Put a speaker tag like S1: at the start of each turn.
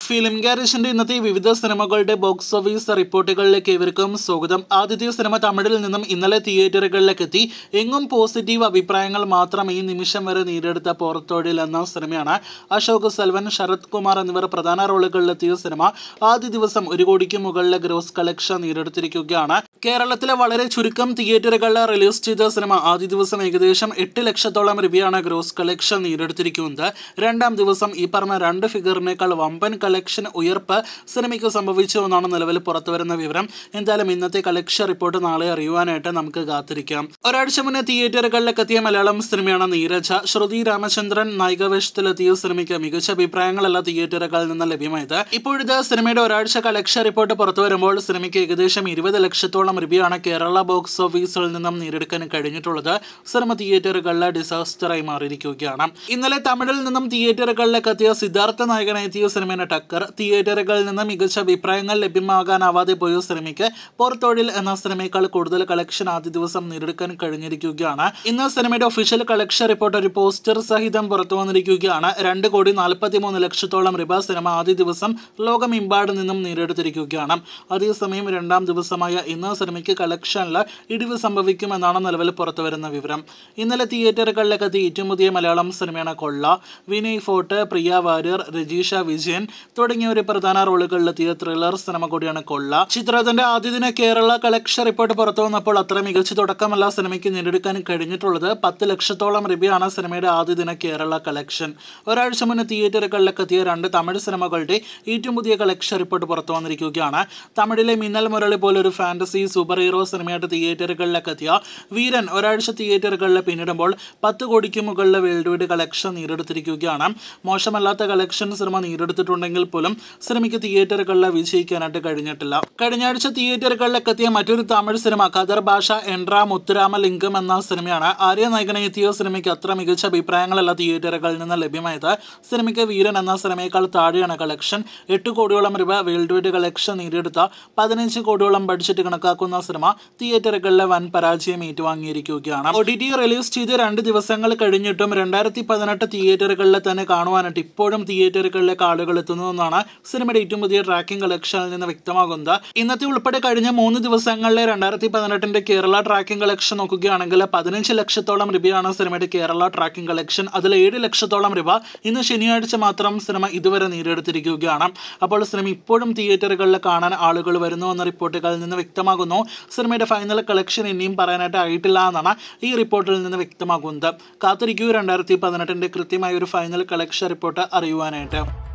S1: film ഗാരേജിന്റെ ഇന്നത്തെ വിവിധ സിനിമകളുടെ ബോക്സ് ഓഫീസ് റിപ്പോർട്ടുകളിലേക്ക് ഇവർക്കും സ്വാഗതം ആദ്യത്തെ സിനിമ തമിഴിൽ നിന്നും ഇന്നലെ തിയേറ്ററുകളിലേക്ക് എത്തി എങ്ങും പോസിറ്റീവ് അഭിപ്രായങ്ങൾ മാത്രം ഈ നിമിഷം വരെ നേടിയെടുത്ത പോർത്തോടിൽ എന്ന സിനിമയാണ് അശോക് സെൽവൻ ശരത് കുമാർ എന്നിവർ പ്രധാന റോളുകളിലെത്തിയ സിനിമ ആദ്യ ദിവസം ഒരു കോടിക്ക് മുകളിലെ ഗ്രോസ് കളക്ഷൻ നേടിയെടുത്തിരിക്കുകയാണ് കേരളത്തിലെ വളരെ ചുരുക്കം തിയേറ്ററുകളിൽ റിലീസ് ചെയ്ത സിനിമ ആദ്യ ദിവസം ഏകദേശം എട്ട് ലക്ഷത്തോളം രൂപയാണ് ഗ്രോസ് കളക്ഷൻ നേടിയെടുത്തിരിക്കുന്നത് രണ്ടാം ദിവസം ഈ പറഞ്ഞ രണ്ട് ഫിഗറിനേക്കാൾ വമ്പൻ കളക്ഷൻ ഉയർപ്പ് സിനിമയ്ക്ക് സംഭവിച്ചു എന്നാണ് നിലവിൽ പുറത്തുവരുന്ന വിവരം എന്തായാലും ഇന്നത്തെ കളക്ഷൻ റിപ്പോർട്ട് നാളെ അറിയുവാനായിട്ട് നമുക്ക് കാത്തിരിക്കാം ഒരാഴ്ച മുന്നേ തിയേറ്ററുകളിലേക്ക് എത്തിയ മലയാളം സിനിമയാണ് നീരജ ശ്രുതി രാമചന്ദ്രൻ നായികവേഷത്തിലെത്തിയ സിനിമയ്ക്ക് മികച്ച അഭിപ്രായങ്ങളല്ല തിയേറ്ററുകളിൽ നിന്ന് ലഭ്യമായത് ഇപ്പോഴത്തെ സിനിമയുടെ ഒരാഴ്ച കളക്ഷൻ റിപ്പോർട്ട് പുറത്തു വരുമ്പോൾ സിനിമയ്ക്ക് ഏകദേശം ഇരുപത് ലക്ഷത്തോളം രൂപയാണ് കേരള ബോക്സ് ഓഫീസിൽ നിന്നും നേടിയെടുക്കാൻ കഴിഞ്ഞിട്ടുള്ളത് സിനിമ തിയേറ്ററുകളിലെ ഡിസാസ്റ്ററായി മാറിയിരിക്കുകയാണ് ഇന്നലെ തമിഴിൽ നിന്നും തിയേറ്ററുകളിലേക്ക് എത്തിയ സിദ്ധാർത്ഥ നായകനെത്തിയ സിനിമയുടെ ടക്കർ തിയേറ്ററുകളിൽ നിന്ന് മികച്ച അഭിപ്രായങ്ങൾ ലഭ്യമാകാനാവാതെ പോയ സിനിമയ്ക്ക് പുറത്തൊഴിൽ എന്ന സിനിമയേക്കാൾ കൂടുതൽ കളക്ഷൻ ആദ്യ ദിവസം നേടിയെടുക്കാൻ കഴിഞ്ഞിരിക്കുകയാണ് ഇന്ന് സിനിമയുടെ ഒഫീഷ്യൽ കളക്ഷൻ റിപ്പോർട്ട് ഒരു പോസ്റ്റർ സഹിതം പുറത്തു വന്നിരിക്കുകയാണ് രണ്ട് കോടി നാൽപ്പത്തി മൂന്ന് ലക്ഷത്തോളം രൂപ സിനിമ ആദ്യ ദിവസം ലോകമെമ്പാട് നിന്നും നേടിയെടുത്തിരിക്കുകയാണ് അതേസമയം രണ്ടാം ദിവസമായ ഇന്ന് സിനിമയ്ക്ക് കളക്ഷനിൽ ഇടിവ് സംഭവിക്കുമെന്നാണ് നിലവിൽ പുറത്തു വരുന്ന വിവരം ഇന്നലെ തിയേറ്ററുകളിലേക്ക് എത്തി ഏറ്റവും പുതിയ മലയാളം സിനിമയാണ് കൊള്ള വിനയ് ഫോർട്ട് പ്രിയ വാര്യർ രജീഷ വിജയൻ തുടങ്ങിയവർ പ്രധാന റോളുകളിലെത്തിയ ത്രില്ലർ സിനിമ കൂടിയാണ് കൊള്ള ചിത്രത്തിന്റെ ആദ്യ ദിന കേരള കളക്ഷൻ റിപ്പോർട്ട് പുറത്തു വന്നപ്പോൾ അത്ര മികച്ച തുടക്കമല്ല സിനിമയ്ക്ക് നേടിയെടുക്കാൻ കഴിഞ്ഞിട്ടുള്ളത് പത്ത് ലക്ഷത്തോളം രൂപയാണ് സിനിമയുടെ ആദ്യ ദിന കേരള കളക്ഷൻ ഒരാഴ്ച മുന്നേ തിയേറ്ററുകളിലേക്ക് എത്തിയ രണ്ട് തമിഴ് സിനിമകളുടെ ഏറ്റവും പുതിയ കളക്ഷൻ റിപ്പോർട്ട് പുറത്തു വന്നിരിക്കുകയാണ് തമിഴിലെ മിന്നൽ മുരളി പോലൊരു ഫാന്റസി സൂപ്പർ ഹീറോ സിനിമയായിട്ട് തിയേറ്ററുകളിലേക്ക് എത്തിയ വീരൻ ഒരാഴ്ച തിയേറ്ററുകളിൽ പിന്നിടുമ്പോൾ പത്ത് കോടിക്ക് മുകളിലെ വേൾഡ് വൈഡ് കളക്ഷൻ നേടിയെടുത്തിരിക്കുകയാണ് മോശമല്ലാത്ത കളക്ഷൻ സിനിമ നേടിയെടുത്തിട്ടുണ്ടെങ്കിൽ പോലും സിനിമയ്ക്ക് തിയേറ്ററുകളിൽ വിജയിക്കാനായിട്ട് കഴിഞ്ഞിട്ടില്ല കഴിഞ്ഞ ആഴ്ച തിയേറ്ററുകളിലേക്ക് എത്തിയ മറ്റൊരു തമിഴ് സിനിമ ഖദർ ഭാഷ എൻട്ര മുത്തുരാമ ലിംഗം എന്ന സിനിമയാണ് ആര്യ നായകനെ എത്തിയ സിനിമയ്ക്ക് അത്ര മികച്ച അഭിപ്രായങ്ങളല്ല തിയേറ്ററുകളിൽ നിന്ന് ലഭ്യമായത് സിനിമയ്ക്ക് വീരൻ എന്ന സിനിമയേക്കാൾ താഴെയാണ് കളക്ഷൻ എട്ട് കോടിയോളം രൂപ വേൾഡ് വൈഡ് കളക്ഷൻ നേടിയെടുത്ത പതിനഞ്ച് കോടിയോളം ബഡ്ജറ്റ് കണക്കാക്കുന്ന സിനിമ തിയേറ്ററുകളിലെ വൻ പരാജയം ഏറ്റുവാങ്ങിയിരിക്കുകയാണ് ഒ ടി ടി റിലീസ് ചെയ്ത് രണ്ട് ദിവസങ്ങൾ കഴിഞ്ഞിട്ടും രണ്ടായിരത്തി പതിനെട്ട് തിയേറ്ററുകളിൽ തന്നെ കാണുവാനായിട്ട് ഇപ്പോഴും തിയേറ്ററുകളിലേക്ക് ആളുകൾ എത്തുന്നതെന്നാണ് സിനിമയുടെ ഏറ്റവും പുതിയ ട്രാക്കിംഗ് കളക്ഷനിൽ നിന്ന് വ്യക്തമാകുന്നത് ഇന്നത്തെ ഉൾപ്പെടെ കഴിഞ്ഞ മൂന്ന് ദിവസങ്ങളിലെ രണ്ടായിരത്തി പതിനെട്ടിന്റെ കേരള ട്രാക്കിംഗ് കളക്ഷൻ നോക്കുകയാണെങ്കിൽ പതിനഞ്ച് ലക്ഷത്തോളം രൂപയാണ് സിനിമയുടെ കേരള ട്രാക്കിംഗ് കളക്ഷൻ അതിൽ ഏഴ് ലക്ഷത്തോളം രൂപ ഇന്ന് ശനിയാഴ്ച മാത്രം സിനിമ ഇതുവരെ നേടിയെടുത്തിരിക്കുകയാണ് അപ്പോൾ സിനിമ ഇപ്പോഴും തിയേറ്ററുകളിൽ കാണാൻ ആളുകൾ വരുന്നു എന്ന റിപ്പോർട്ടുകളിൽ നിന്ന് വ്യക്തമാകുന്നു സിനിമയുടെ ഫൈനൽ കളക്ഷൻ ഇനിയും പറയാനായിട്ട് ആയിട്ടില്ല എന്നാണ് ഈ റിപ്പോർട്ടിൽ നിന്ന് വ്യക്തമാകുന്നത് കാത്തിരിക്കൂ രണ്ടായിരത്തി പതിനെട്ടിന്റെ കൃത്യമായ ഒരു ഫൈനൽ കളക്ഷൻ റിപ്പോർട്ട് അറിയുവാനായിട്ട്